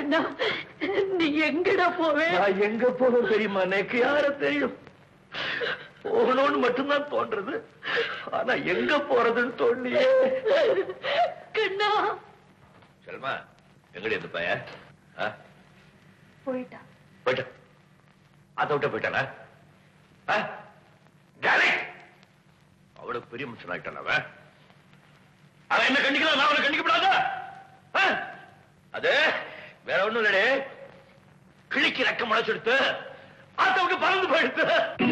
கண்ணா நீ எங்கடா போவே நான் எங்க போக தெரியுமா எனக்கு யார தெரியும் போகணும்னு மட்டும்தான் தோன்றது ஆனா எங்க போறதுன்னு தோண்டியே கண்ணா செல்மா எங்கடி இந்த பையன் ஆ? போயிட்டா போயிட்டான் அதை விட்ட போயிட்டானா ஆ? டாலி! அவ்வளவு பெரிய மனுஷன் ஆயிட்டான் அவன் அவன் என்ன கண்டிக்கலாம் நான் அவனை கண்டிக்கப்படாதா ஆ? அது வேற ஒண்ணும் இல்லடே கிழிக்கு ரெக்க முளைச்செடுத்து அதை விட்டு பறந்து போயிடுத்து